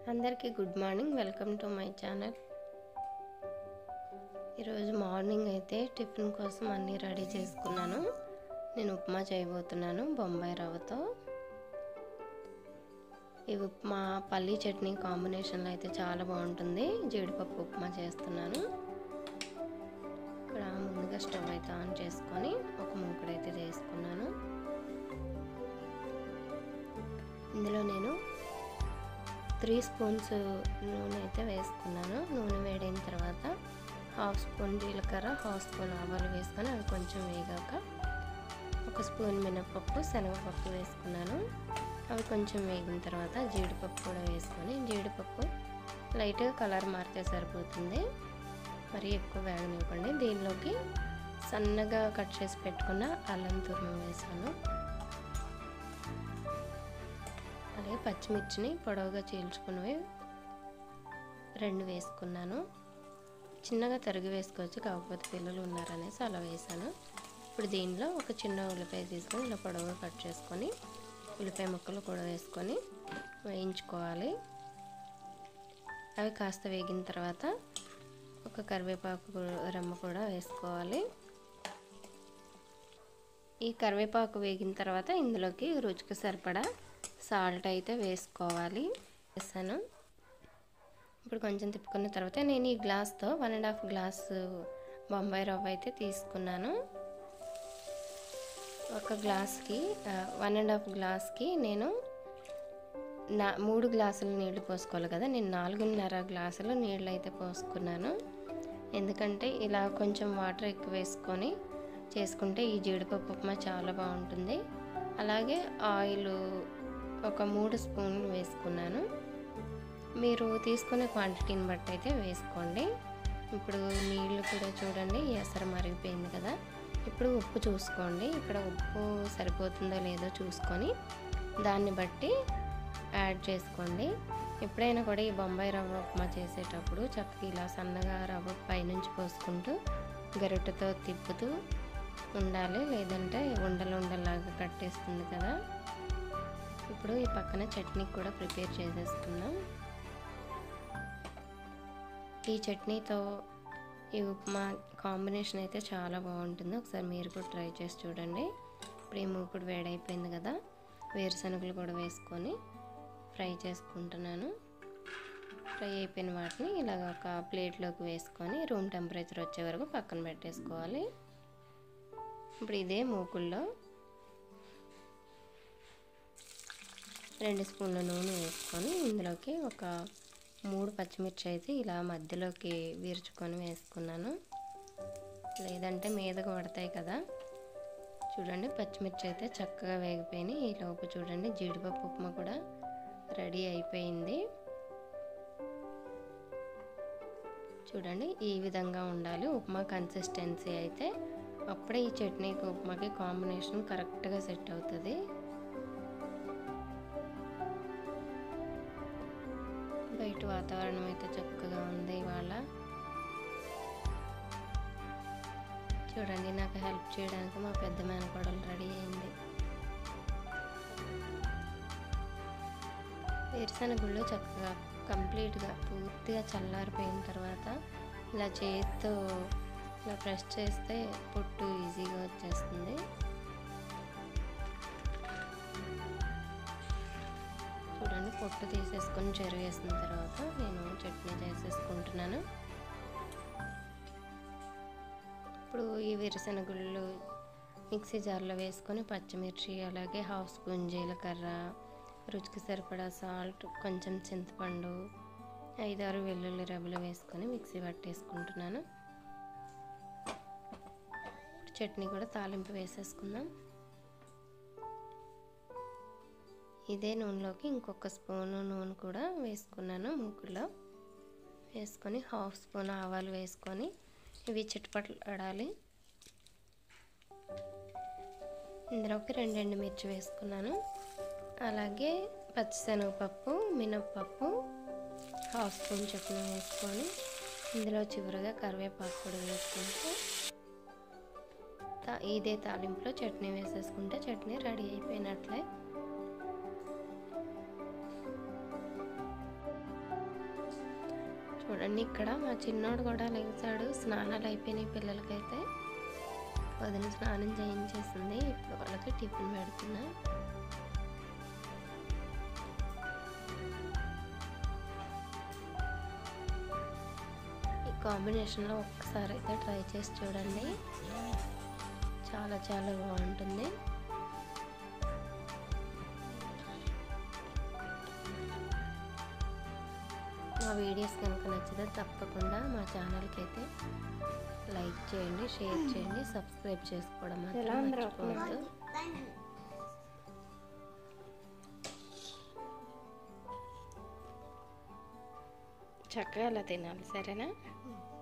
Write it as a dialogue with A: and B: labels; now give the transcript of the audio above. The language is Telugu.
A: అందరికీ good morning welcome to my channel ఈరోజు మార్నింగ్ అయితే టిఫిన్ కోసం అన్నీ రెడీ చేసుకున్నాను నేను ఉప్మా చేయబోతున్నాను బొంబాయి రవ్వతో ఈ ఉప్మా పల్లీ చట్నీ కాంబినేషన్లో అయితే చాలా బాగుంటుంది జీడిపప్పు ఉప్మా చేస్తున్నాను ఇక్కడ ముందుగా స్టవ్ అయితే ఆన్ చేసుకొని ఒక మూకుడైతే చేసుకున్నాను ఇందులో నేను త్రీ స్పూన్స్ నూనె అయితే వేసుకున్నాను నూనె వేడైన తర్వాత హాఫ్ స్పూన్ జీలకర్ర హాఫ్ స్పూన్ ఆవాలు వేసుకొని అవి కొంచెం వేగాక ఒక స్పూన్ మినపప్పు శనగపప్పు వేసుకున్నాను అవి కొంచెం వేగిన తర్వాత జీడిపప్పు కూడా వేసుకొని జీడిపప్పు లైట్గా కలర్ మారితే సరిపోతుంది మరీ ఎక్కువ వేగనివ్వకండి దీనిలోకి సన్నగా కట్ చేసి పెట్టుకున్న అల్లం తురుము వేసాను అలాగే పచ్చిమిర్చిని పొడవుగా చీల్చుకున్నవి రెండు వేసుకున్నాను చిన్నగా తరిగి వేసుకోవచ్చు కాకపోతే పిల్లలు ఉన్నారనేసి అలా వేసాను ఇప్పుడు దీనిలో ఒక చిన్న ఉల్లిపాయ తీసుకొని ఇలా పొడవుగా కట్ చేసుకొని ఉల్లిపాయ ముక్కలు కూడా వేసుకొని వేయించుకోవాలి అవి కాస్త వేగిన తర్వాత ఒక కరివేపాకు రెమ్మ కూడా వేసుకోవాలి ఈ కరివేపాకు వేగిన తర్వాత ఇందులోకి రుచికి సరిపడా సాల్ట్ అయితే వేసుకోవాలి వేసాను ఇప్పుడు కొంచెం తిప్పుకున్న తర్వాత నేను ఈ గ్లాస్తో one and half glass Bombay రవ్వ అయితే తీసుకున్నాను ఒక గ్లాస్కి వన్ అండ్ హాఫ్ గ్లాస్కి నేను నా మూడు గ్లాసులు నీళ్లు పోసుకోవాలి కదా నేను నాలుగున్నర గ్లాసులు నీళ్ళు అయితే పోసుకున్నాను ఎందుకంటే ఇలా కొంచెం వాటర్ ఎక్కువ వేసుకొని చేసుకుంటే ఈ జీడిపప్పు ఉప్మా చాలా బాగుంటుంది అలాగే ఆయిల్ ఒక మూడు స్పూన్లు వేసుకున్నాను మీరు తీసుకునే క్వాంటిటీని బట్టి అయితే వేసుకోండి ఇప్పుడు నీళ్ళు కూడా చూడండి ఎసరు మరిగిపోయింది కదా ఇప్పుడు ఉప్పు చూసుకోండి ఇక్కడ ఉప్పు సరిపోతుందో లేదో చూసుకొని దాన్ని బట్టి యాడ్ చేసుకోండి ఎప్పుడైనా కూడా ఈ బొంబాయి రవ్వ ఉప్మా చేసేటప్పుడు చక్కగా ఇలా సన్నగా రవ్వ పైనుంచి పోసుకుంటూ గరిటెతో తిప్పుతూ ఉండాలి లేదంటే ఉండలు ఉండలాగా కట్టేస్తుంది కదా ఇప్పుడు ఈ పక్కన చట్నీ కూడా ప్రిపేర్ చేసేసుకుందాం ఈ చట్నీతో ఈ ఉప్మా కాంబినేషన్ అయితే చాలా బాగుంటుంది ఒకసారి మీరు కూడా ట్రై చేసి చూడండి ఇప్పుడు ఈ మూకుడు వేడైపోయింది కదా వేరుశనగలు కూడా వేసుకొని ఫ్రై చేసుకుంటున్నాను ఫ్రై అయిపోయిన వాటిని ఇలాగ ఒక ప్లేట్లోకి వేసుకొని రూమ్ టెంపరేచర్ వచ్చే వరకు పక్కన పెట్టేసుకోవాలి ఇప్పుడు ఇదే మూకుల్లో రెండు స్పూన్ల నూనె వేసుకొని ఇందులోకి ఒక మూడు పచ్చిమిర్చి అయితే ఇలా మధ్యలోకి వీర్చుకొని వేసుకున్నాను లేదంటే మీదకు పడతాయి కదా చూడండి పచ్చిమిర్చి అయితే చక్కగా వేగిపోయినాయి ఈ లోపు చూడండి జీడిపప్పు ఉప్మా కూడా రెడీ అయిపోయింది చూడండి ఈ విధంగా ఉండాలి ఉప్మా కన్సిస్టెన్సీ అయితే అప్పుడే ఈ చట్నీకి ఉప్మాకి కాంబినేషన్ కరెక్ట్గా సెట్ అవుతుంది బయట వాతావరణం అయితే చక్కగా ఉంది ఇవాళ చూడండి నాకు హెల్ప్ చేయడానికి మా పెద్ద మేనకోడలు రెడీ అయింది వేరుశనగుళ్ళు చక్కగా కంప్లీట్గా పూర్తిగా చల్లారిపోయిన తర్వాత ఇలా చేతితో ఇలా ప్రెస్ చేస్తే పొట్టు ఈజీగా వచ్చేస్తుంది చూడండి పొట్టు తీసేసుకొని చెరుగేసిన తర్వాత నేను చట్నీ చేసేసుకుంటున్నాను ఇప్పుడు ఈ వేరుశనగుళ్ళు మిక్సీ జార్లో వేసుకొని పచ్చిమిర్చి అలాగే హాఫ్ స్పూన్ జీలకర్ర రుచికి సరిపడా సాల్ట్ కొంచెం చింతపండు ఐదారు వెల్లుల్లి రవ్వలు వేసుకొని మిక్సీ పట్టేసుకుంటున్నాను చట్నీ కూడా తాలింపు వేసేసుకుందాం ఇదే నూనెలోకి ఇంకొక స్పూను నూనె కూడా వేసుకున్నాను మూకుల్లో వేసుకొని హాఫ్ స్పూన్ ఆవాలు వేసుకొని ఇవి చిట్టుపట్లాడాలి ఇందులోకి రెండు ఎండుమిర్చి వేసుకున్నాను అలాగే పచ్చిశనగపప్పు మినప్పప్పు హాఫ్ స్పూన్ చట్నీ వేసుకొని ఇందులో చివరిగా కరివేపాకు కూడా వేసుకుంటే ఇదే తాలింపులో చట్నీ వేసేసుకుంటే చట్నీ రెడీ అయిపోయినట్లే చూడండి ఇక్కడ మా చిన్నోడు కూడా లేచాడు స్నానాలు అయిపోయినాయి పిల్లలకైతే వదిన స్నానం చేయించేసింది ఇప్పుడు వాళ్ళకి టిఫిన్ పెడుతున్నా ఈ కాంబినేషన్లో ఒక్కసారి అయితే ట్రై చేసి చూడండి చాలా చాలా బాగుంటుంది మా వీడియోస్ కనుక నచ్చితే తప్పకుండా మా ఛానల్కి అయితే లైక్ చేయండి షేర్ చేయండి సబ్స్క్రైబ్ చేసుకోవడం మాత్రం మర్చిపోవద్దు చక్కగా అలా తినాలి సరేనా